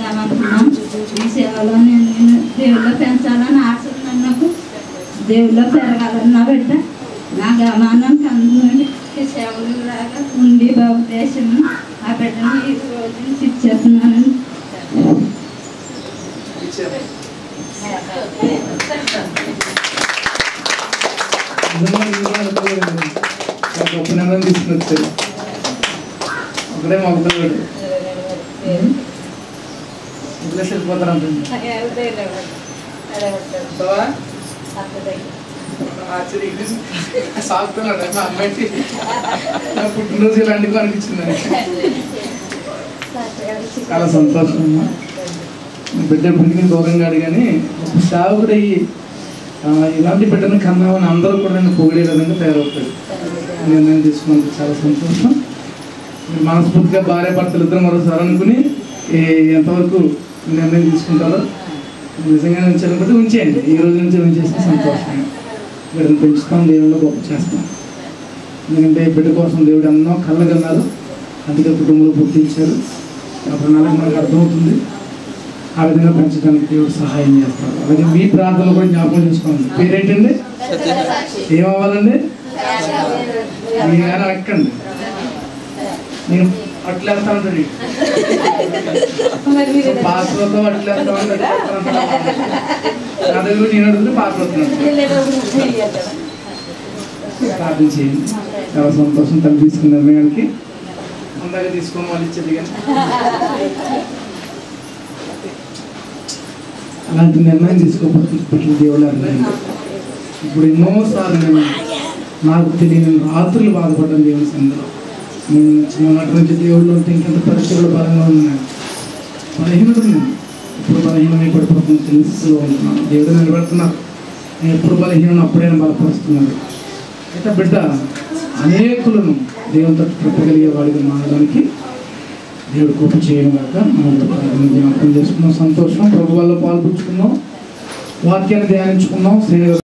చేద్దామనుకున్నాం ఈ సేవలో నేను నేను దేవుళ్ళో పెంచాలని ఆశ ఉంది నాకు దేవుళ్ళో పెరగాలని నా బిడ్డ నా గమానం కందుండి ఈ సేవలు లాగా ఉండి బాబు దేశం ఆ బిడ్డని ఈ రోజు నుంచి ఇచ్చేస్తున్నానని నిజంగా మీరు కూడా అనుకోలేదండి. చాలా గొప్ప నిర్ణయం తీసుకుని వచ్చారు ఒకడే మా పిల్లడు వదిలేసి వెళ్ళిపోతారంటుంది చూసావా? ఆశ్చర్యం. సాగుతున్నాడు మా అమ్మాయికి నా పుట్టినరోజు ఇలాంటివి అనిపించింది చాలా సంతోషం అమ్మా మీ బిడ్డ పుట్టిన దూరంగా కానీ ఒక సాగుడయ్యి ఆ, ఇలాంటి బిడ్డను కన్నామని అందరూ కూడా నన్ను పొగిడే విధంగా తయారవుతాడు నిర్ణయం తీసుకున్నందుకు చాలా సంతోషం మీరు మనస్ఫూర్తిగా భార్య భర్తలు ఇద్దరు మరోసారి అనుకుని ఏ ఎంతవరకు నిర్ణయం తీసుకుంటారో నిజంగా ఉంచాలనుకుంటే ఉంచేయండి ఈ రోజు నుంచి ఉంచేస్తే సంతోషం బిడ్డను పెంచుతాం దేవుళ్ళు గొప్ప చేస్తాం ఎందుకంటే బిడ్డ కోసం దేవుడు ఎన్నో కళ్ళగన్నారు అందుకే కుటుంబంలో పుట్టించారు ఆ ప్రణాళిక మనకు అర్థమవుతుంది ఆ విధంగా పెంచడానికి దేవుడు సహాయం చేస్తారు అలాగే మీ ప్రార్థనలు కూడా జ్ఞాపకం చేసుకోండి పేరేంటండి ఏమవ్వాలండి మీ గారు ఎక్కండి నేను అట్లా వేస్తా ఉంటాడు పాత్రతో అట్లా వేస్తా ఉంటాడు నా దగ్గర నేను అడుగుతుంటే పాత్ర వస్తున్నాడు ప్రార్థన చేయండి చాలా సంతోషం తల్లి తీసుకున్న నిర్ణయానికి అందాక తీసుకోమని వాళ్ళు ఇచ్చేది కానీ అలాంటి నిర్ణయం తీసుకోకపోతే దేవుడు అర్థం ఇప్పుడు ఎన్నోసార్లు నేను నాకు తెలియని రాత్రులు బాధపడ్డాను దేవుని సందులో నేను చిన్ననాటి నుంచి దేవుళ్ళు ఉంటే ఇంకెంత పరిస్థితులు బలంగా ఉన్నాను బలహీనుడు నేను ఇప్పుడు బలహీనమై పడిపోతున్న తెలుసులో ఉంటున్నాను దేవుడు నిలబెడుతున్నారు నేను ఎప్పుడు బలహీనం అప్పుడైనా బలపరుస్తున్నాడు అయితే బిడ్డ అనేకులను దేవుని తట్టు తిప్పగలిగే వాడిగా మారడానికి దేవుడు కృప చేయడం కాక మనం జ్ఞాపకం చేసుకున్నాం సంతోషం ప్రభు వల్ల పాల్పంచుకున్నాం వాక్యాన్ని ధ్యానించుకున్నాం శ్రీ